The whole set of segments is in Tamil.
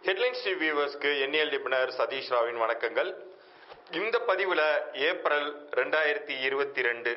ஹெட்லைன்ஸ் டிவி வியூவர்ஸ்க்கு எண்ணியல் நிபுணர் சதீஷ் ராவின் வணக்கங்கள் இந்த பதிவில் ஏப்ரல் ரெண்டாயிரத்தி இருபத்தி ரெண்டு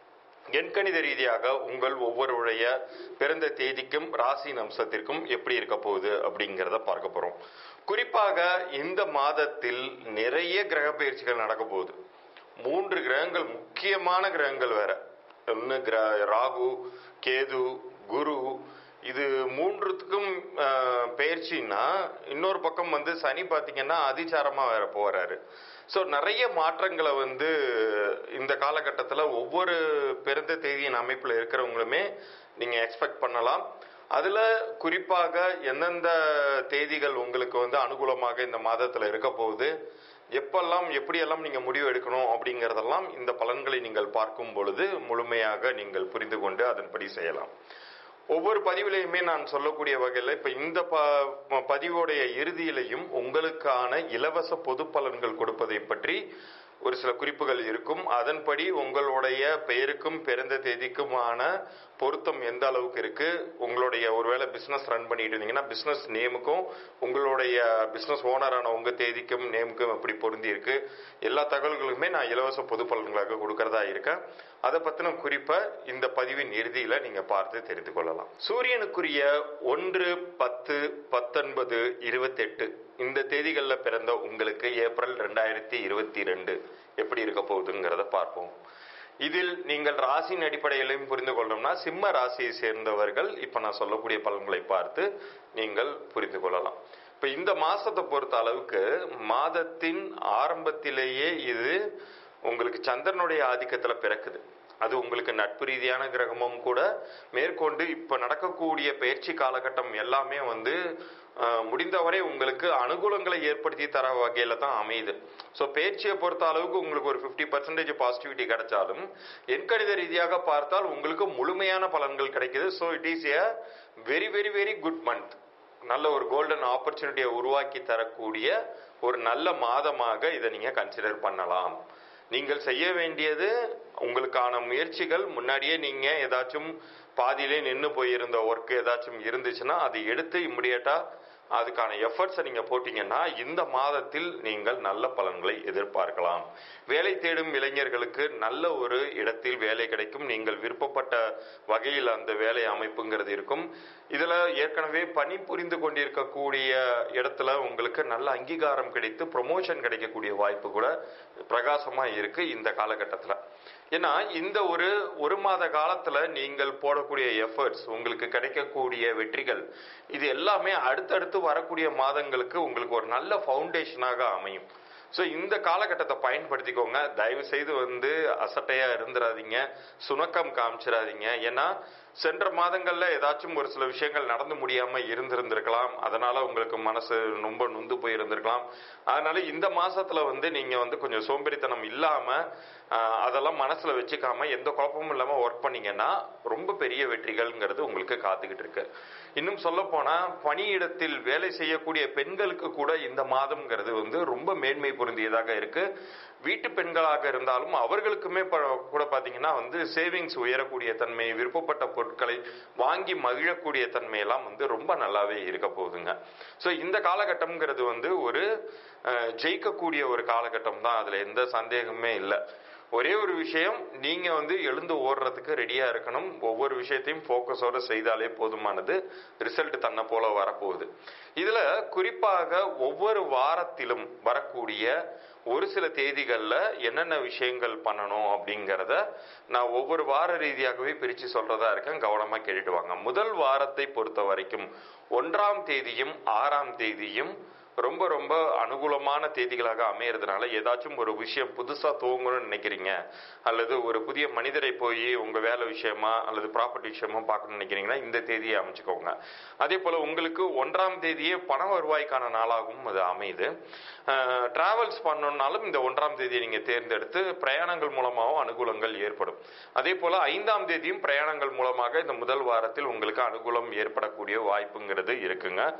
எண்கணித ரீதியாக உங்கள் ஒவ்வொருடைய பிறந்த தேதிக்கும் ராசி அம்சத்திற்கும் எப்படி இருக்க போகுது அப்படிங்கிறத பார்க்க போறோம் குறிப்பாக இந்த மாதத்தில் நிறைய கிரக பயிற்சிகள் நடக்க போகுது மூன்று கிரகங்கள் முக்கியமான கிரகங்கள் வேற ஒன்று கிர ராகு கேது குரு இது மூன்றுத்துக்கும் ஆஹ், பயிற்சின்னா இன்னொரு பக்கம் வந்து சனி பார்த்தீங்கன்னா அதிசாரமா வேற போறாரு ஸோ நிறைய மாற்றங்களை வந்து இந்த காலகட்டத்தில் ஒவ்வொரு பிறந்த தேதியின் அமைப்பில் இருக்கிறவங்களுமே நீங்கள் எக்ஸ்பெக்ட் பண்ணலாம் அதில் குறிப்பாக எந்தெந்த தேதிகள் உங்களுக்கு வந்து அனுகூலமாக இந்த மாதத்தில் இருக்க போகுது எப்பெல்லாம் எப்படியெல்லாம் நீங்கள் முடிவு எடுக்கணும் அப்படிங்கிறதெல்லாம் இந்த பலன்களை நீங்கள் பார்க்கும் பொழுது முழுமையாக நீங்கள் புரிந்து கொண்டு அதன்படி செய்யலாம் ஒவ்வொரு பதிவிலையுமே நான் சொல்லக்கூடிய வகையில் இப்போ இந்த ப பதிவோடைய இறுதியிலையும் உங்களுக்கான இலவச பொது பலன்கள் கொடுப்பதை பற்றி ஒரு சில குறிப்புகள் இருக்கும் அதன்படி உங்களுடைய பெயருக்கும் பிறந்த தேதிக்குமான பொருத்தம் எந்த அளவுக்கு இருக்கு உங்களுடைய ஒருவேளை பிசினஸ் ரன் பண்ணிட்டு இருந்தீங்கன்னா பிசினஸ் நேமுக்கும் உங்களுடைய பிசினஸ் ஓனரான உங்க தேதிக்கும் நேமுக்கும் எப்படி பொருந்தி இருக்கு எல்லா தகவல்களுமே நான் இலவச பொது பலன்களாக கொடுக்கறதா இருக்கேன் அதை பத்தின குறிப்பை இந்த பதிவின் இறுதியில நீங்க பார்த்து தெரிந்து கொள்ளலாம் சூரியனுக்குரிய ஒன்று பத்து பத்தொன்பது இருபத்தெட்டு இந்த தேதிகளில் பிறந்த உங்களுக்கு ஏப்ரல் ரெண்டாயிரத்தி இருபத்தி ரெண்டு எப்படி இருக்க போகுதுங்கிறத பார்ப்போம் இதில் நீங்கள் ராசியின் அடிப்படையிலையும் புரிந்து கொள்ளணும்னா சிம்ம ராசியை சேர்ந்தவர்கள் இப்ப நான் சொல்லக்கூடிய பலன்களை பார்த்து நீங்கள் புரிந்து கொள்ளலாம் இப்ப இந்த மாசத்தை பொறுத்த அளவுக்கு மாதத்தின் ஆரம்பத்திலேயே இது உங்களுக்கு சந்திரனுடைய ஆதிக்கத்துல பிறக்குது அது உங்களுக்கு நட்பு ரீதியான கிரகமும் கூட மேற்கொண்டு இப்ப நடக்கக்கூடிய பயிற்சி காலகட்டம் எல்லாமே வந்து அஹ், முடிந்தவரை உங்களுக்கு அனுகூலங்களை ஏற்படுத்தி தர வகையில தான் அமையுது ஸோ பயிற்சியை பொறுத்த அளவுக்கு உங்களுக்கு ஒரு ஃபிஃப்டி பர்சன்டேஜ் பாசிட்டிவிட்டி கிடைச்சாலும் எண்கணித ரீதியாக பார்த்தால் உங்களுக்கு முழுமையான பலன்கள் கிடைக்குது so it is a very very very good month நல்ல ஒரு கோல்டன் ஆப்பர்ச்சுனிட்டியை உருவாக்கி தரக்கூடிய ஒரு நல்ல மாதமாக இதை நீங்க கன்சிடர் பண்ணலாம் நீங்கள் செய்ய வேண்டியது உங்களுக்கான முயற்சிகள் முன்னாடியே நீங்க ஏதாச்சும் பாதியிலே நின்று போயிருந்த ஒர்க் ஏதாச்சும் இருந்துச்சுன்னா அதை எடுத்து இம்மிடியட்டா அதுக்கான எஃபர்ட்ஸை நீங்க போட்டீங்கன்னா இந்த மாதத்தில் நீங்கள் நல்ல பலன்களை எதிர்பார்க்கலாம் வேலை தேடும் இளைஞர்களுக்கு நல்ல ஒரு இடத்தில் வேலை கிடைக்கும் நீங்கள் விருப்பப்பட்ட வகையில் அந்த வேலை அமைப்புங்கிறது இருக்கும் இதுல ஏற்கனவே பணிபுரிந்து கொண்டிருக்கக்கூடிய இடத்துல உங்களுக்கு நல்ல அங்கீகாரம் கிடைத்து ப்ரொமோஷன் கிடைக்கக்கூடிய வாய்ப்பு கூட பிரகாசமா இருக்கு இந்த காலகட்டத்துல ஏன்னா இந்த ஒரு ஒரு மாத காலத்துல நீங்கள் போடக்கூடிய எஃபர்ட்ஸ் உங்களுக்கு கிடைக்கக்கூடிய வெற்றிகள் இது எல்லாமே அடுத்தடுத்து வரக்கூடிய மாதங்களுக்கு உங்களுக்கு ஒரு நல்ல ஃபவுண்டேஷனாக அமையும் ஸோ இந்த காலகட்டத்தை பயன்படுத்திக்கோங்க தயவு செய்து வந்து அசட்டையா இருந்துடாதீங்க சுணக்கம் காமிச்சிடாதீங்க ஏன்னா சென்ற மாதங்கள்ல ஏதாச்சும் ஒரு சில விஷயங்கள் நடந்து முடியாம இருந்திருந்திருக்கலாம் அதனால உங்களுக்கு மனசு ரொம்ப நொந்து போயிருந்திருக்கலாம் அதனால இந்த மாசத்துல வந்து நீங்க வந்து கொஞ்சம் சோம்பேறித்தனம் இல்லாம ஆஹ், அதெல்லாம் மனசுல வச்சுக்காம எந்த குழப்பமும் இல்லாம ஒர்க் பண்ணீங்கன்னா ரொம்ப பெரிய வெற்றிகள்ங்கிறது உங்களுக்கு காத்துக்கிட்டு இருக்கு இன்னும் சொல்ல போனா பணியிடத்தில் வேலை செய்யக்கூடிய பெண்களுக்கு கூட இந்த மாதம்ங்கிறது வந்து ரொம்ப மேன்மை பொருந்தியதாக இருக்கு வீட்டு பெண்களாக இருந்தாலும் அவர்களுக்குமே ப- கூட பாத்தீங்கன்னா வந்து சேவிங்ஸ் உயரக்கூடிய தன்மை விருப்பப்பட்ட பொருட்களை வாங்கி மகிழக்கூடிய தன்மையெல்லாம் வந்து ரொம்ப நல்லாவே இருக்க போகுதுங்க ஸோ இந்த காலகட்டம்ங்கிறது வந்து ஒரு அஹ், ஜெயிக்கக்கூடிய ஒரு காலகட்டம் தான் அதுல எந்த சந்தேகமே இல்லை ஒரே ஒரு விஷயம் நீங்க வந்து எழுந்து ஓடுறதுக்கு ரெடியா இருக்கணும் ஒவ்வொரு விஷயத்தையும் ஃபோக்கஸோட செய்தாலே போதுமானது ரிசல்ட் தன்னை போல வரப்போகுது இதுல குறிப்பாக ஒவ்வொரு வாரத்திலும் வரக்கூடிய ஒரு சில தேதிகள்ல என்னென்ன விஷயங்கள் பண்ணணும் அப்படிங்கிறத நான் ஒவ்வொரு வார ரீதியாகவே பிரிச்சு சொல்றதா இருக்கேன் கவனமா கேட்டுட்டு வாங்க முதல் வாரத்தை பொறுத்த வரைக்கும் ஒன்றாம் தேதியும் ஆறாம் தேதியும் ரொம்ப ரொம்ப அனுகூலமான தேதிகளாக அமையறதுனால ஏதாச்சும் ஒரு விஷயம் புதுசா துவங்கணும்னு நினைக்கிறீங்க அல்லது ஒரு புதிய மனிதரை போய் உங்க வேலை விஷயமா அல்லது ப்ராப்பர்ட்டி விஷயமா பார்க்கணும்னு நினைக்கிறீங்கன்னா இந்த தேதியை அமைச்சுக்கோங்க அதே போல உங்களுக்கு ஒன்றாம் தேதியே பண வருவாய்க்கான நாளாகவும் அது அமையுது டிராவல்ஸ் பண்ணணும்னாலும் இந்த ஒன்றாம் தேதியை நீங்க தேர்ந்தெடுத்து பிரயாணங்கள் மூலமாகவும் அனுகூலங்கள் ஏற்படும் அதே போல ஐந்தாம் தேதியும் பிரயாணங்கள் மூலமாக இந்த முதல் வாரத்தில் உங்களுக்கு அனுகூலம் ஏற்படக்கூடிய வாய்ப்புங்கிறது இருக்குங்க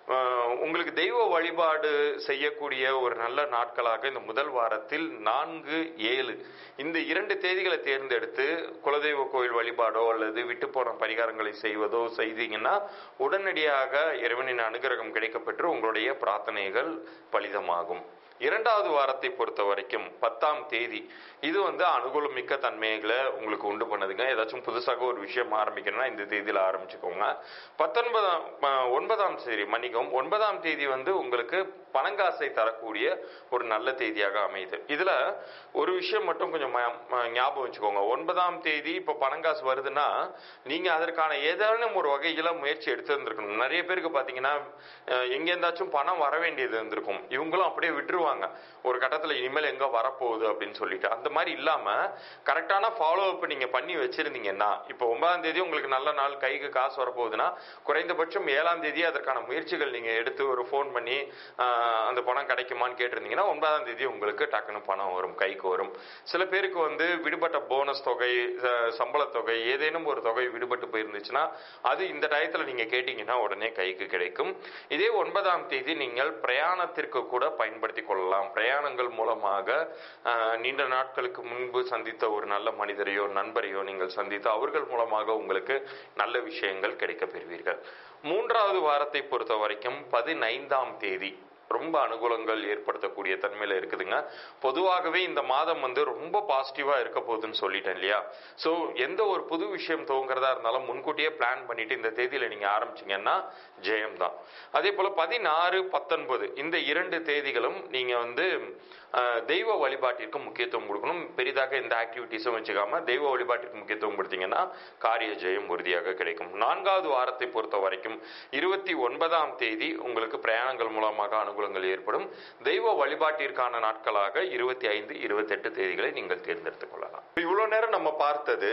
அஹ், உங்களுக்கு தெய்வ வழிபாடு செய்யக்கூடிய ஒரு நல்ல நாட்களாக இந்த முதல் வாரத்தில் நான்கு ஏழு இந்த இரண்டு தேதிகளை தேர்ந்தெடுத்து குலதெய்வ கோயில் வழிபாடோ அல்லது விட்டு போன பரிகாரங்களை செய்வதோ செய்தீங்கன்னா உடனடியாக இறைவனின் அனுகிரகம் கிடைக்கப்பெற்று உங்களுடைய பிரார்த்தனைகள் பலிதமாகும் இரண்டாவது வாரத்தை பொறுத்த வரைக்கும் பத்தாம் தேதி இது வந்து அனுகூலமிக்க தன்மைகளை உங்களுக்கு உண்டு பண்ணுதுங்க ஏதாச்சும் புதுசாக ஒரு விஷயம் ஆரம்பிக்கணும்னா இந்த தேதியில ஆரம்பிச்சுக்கோங்க பத்தொன்பதாம் அஹ், ஒன்பதாம் தேதி மன்னிக்கவும் ஒன்பதாம் தேதி வந்து உங்களுக்கு பணங்காசை தரக்கூடிய ஒரு நல்ல தேதியாக அமையுது இதுல ஒரு விஷயம் மட்டும் கொஞ்சம் ம- ம- ஞாபகம் வச்சுக்கோங்க ஒன்பதாம் தேதி இப்ப பணங்காசு வருதுன்னா நீங்க அதற்கான ஏதேனும் ஒரு வகையில முயற்சி எடுத்து இருந்திருக்கணும் நிறைய பேருக்கு பாத்தீங்கன்னா அஹ், எங்க இருந்தாச்சும் பணம் வர வேண்டியது இருந்திருக்கும் இவங்களும் அப்படியே விட்டுருவாங்க ஒரு கட்டத்துல இனிமேல் எங்க வரப்போகுது அப்படின்னு சொல்லிட்டு அந்த மாதிரி இல்லாம கரெக்டான ஃபாலோ அப் நீங்க பண்ணி வச்சிருந்தீங்கன்னா இப்போ ஒன்பதாம் தேதி உங்களுக்கு நல்ல நாள் கைக்கு காசு வரப்போகுதுன்னா குறைந்தபட்சம் ஏழாம் தேதி அதற்கான முயற்சிகள் நீங்க எடுத்து ஒரு ஃபோன் பண்ணி ஆஹ், அந்த பணம் கிடைக்குமான்னு கேட்டிருந்தீங்கன்னா ஒன்பதாம் தேதி உங்களுக்கு டக்குன்னு பணம் வரும் கைக்கு வரும் சில பேருக்கு வந்து விடுபட்ட போனஸ் தொகை அஹ், சம்பளத் தொகை ஏதேனும் ஒரு தொகை விடுபட்டு போயிருந்துச்சுன்னா அது இந்த டயத்துல நீங்க கேட்டீங்கன்னா உடனே கைக்கு கிடைக்கும் இதே ஒன்பதாம் தேதி நீங்கள் பிரயாணத்திற்கு கூட பயன்படுத்தி கொள்ளலாம் பிரயாணங்கள் மூலமாக ஆஹ், நீண்ட நாட்களுக்கு முன்பு சந்தித்த ஒரு நல்ல மனிதரையோ நண்பரையோ நீங்கள் சந்தித்து அவர்கள் மூலமாக உங்களுக்கு நல்ல விஷயங்கள் கிடைக்கப் பெறுவீர்கள் மூன்றாவது வாரத்தை பொறுத்த வரைக்கும் பதினைந்தாம் தேதி ரொம்ப அனுகூலங்கள் ஏற்படுத்தக்கூடிய தன்மையில இருக்குதுங்க பொதுவாகவே இந்த மாதம் வந்து ரொம்ப பாசிட்டிவா இருக்க போகுதுன்னு சொல்லிட்டேன் இல்லையா சோ எந்த ஒரு புது விஷயம் துவங்குறதா இருந்தாலும் முன்கூட்டியே பிளான் பண்ணிட்டு இந்த தேதியில நீங்க ஆரம்பிச்சீங்கன்னா ஜெயம் தான் அதே போல பதினாறு பத்தொன்பது இந்த இரண்டு தேதிகளும் நீங்க வந்து அஹ், தெய்வ வழிபாட்டிற்கு முக்கியத்துவம் கொடுக்கணும் பெரிதாக எந்த ஆக்டிவிட்டிஸும் வச்சுக்காம தெய்வ வழிபாட்டிற்கு முக்கியத்துவம் கொடுத்தீங்கன்னா காரிய ஜெயம் உறுதியாக கிடைக்கும் நான்காவது வாரத்தை பொறுத்த வரைக்கும் இருபத்தி ஒன்பதாம் தேதி உங்களுக்கு பிரயாணங்கள் மூலமாக அனுகூலங்கள் ஏற்படும் தெய்வ வழிபாட்டிற்கான நாட்களாக இருபத்தி ஐந்து இருபத்தெட்டு தேதிகளை நீங்கள் தேர்ந்தெடுத்துக் கொள்ளலாம் இவ்வளவு நேரம் நம்ம பார்த்தது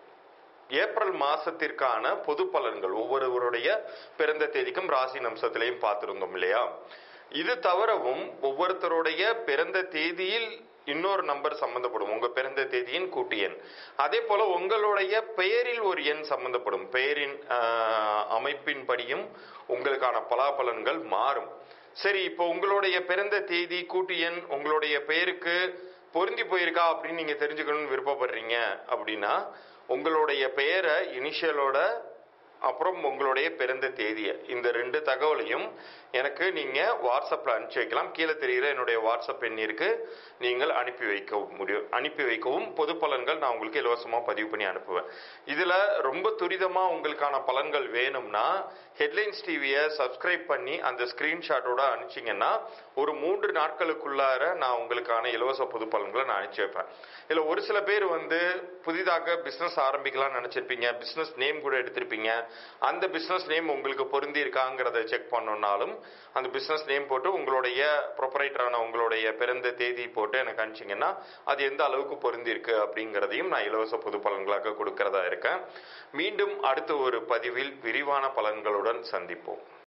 ஏப்ரல் மாசத்திற்கான பொது பலன்கள் ஒவ்வொருவருடைய பிறந்த தேதிக்கும் ராசி நம்சத்திலையும் பார்த்திருந்தோம் இல்லையா இது தவிரவும் ஒவ்வொருத்தருடைய பிறந்த தேதியில் இன்னொரு நம்பர் சம்பந்தப்படும் உங்க பிறந்த தேதியின் கூட்டு எண் அதே போல உங்களுடைய பெயரில் ஒரு எண் சம்பந்தப்படும் பெயரின் ஆஹ், அமைப்பின்படியும் உங்களுக்கான பலாபலன்கள் மாறும் சரி இப்போ உங்களுடைய பிறந்த தேதி கூட்டு எண் உங்களுடைய பெயருக்கு பொருந்தி போயிருக்கா அப்படின்னு நீங்க தெரிஞ்சுக்கணும்னு விருப்பப்படுறீங்க அப்படின்னா உங்களுடைய பெயரை இனிஷியலோட அப்புறம் உங்களுடைய பிறந்த தேதியை இந்த ரெண்டு தகவலையும் எனக்கு நீங்க வாட்ஸ்அப்ல அனுப்பிச்சு வைக்கலாம் கீழே தெரிகிற என்னுடைய வாட்ஸ்அப் எண்ணிற்கு நீங்கள் அனுப்பி வைக்க முடியும் அனுப்பி வைக்கவும் பொது பலன்கள் நான் உங்களுக்கு இலவசமா பதிவு பண்ணி அனுப்புவேன் இதுல ரொம்ப துரிதமா உங்களுக்கான பலன்கள் வேணும்னா ஹெட்லைன்ஸ் டிவியை சப்ஸ்கிரைப் பண்ணி அந்த ஸ்கிரீன்ஷாட்டோட அனுப்பிச்சிங்கன்னா ஒரு மூன்று நாட்களுக்குள்ளார நான் உங்களுக்கான இலவச பொது பலன்களை நான் அனுப்பிச்சு வைப்பேன் இதுல ஒரு சில பேர் வந்து புதிதாக பிசினஸ் ஆரம்பிக்கலாம்னு நினைச்சிருப்பீங்க பிசினஸ் நேம் கூட எடுத்திருப்பீங்க அந்த பிசினஸ் நேம் உங்களுக்கு பொருந்தி இருக்காங்கிறத செக் பண்ணணும்னாலும் அந்த பிசினஸ் நேம் போட்டு உங்களுடைய ப்ரொப்பரைட்டரான உங்களுடைய பிறந்த தேதி போட்டு எனக்கு அனுப்பிச்சிங்கன்னா அது எந்த அளவுக்கு பொருந்தி இருக்கு அப்படிங்கிறதையும் நான் இலவச பொது பலன்களாக கொடுக்கறதா இருக்கேன் மீண்டும் அடுத்த ஒரு பதிவில் விரிவான பலன்களுடன் சந்திப்போம்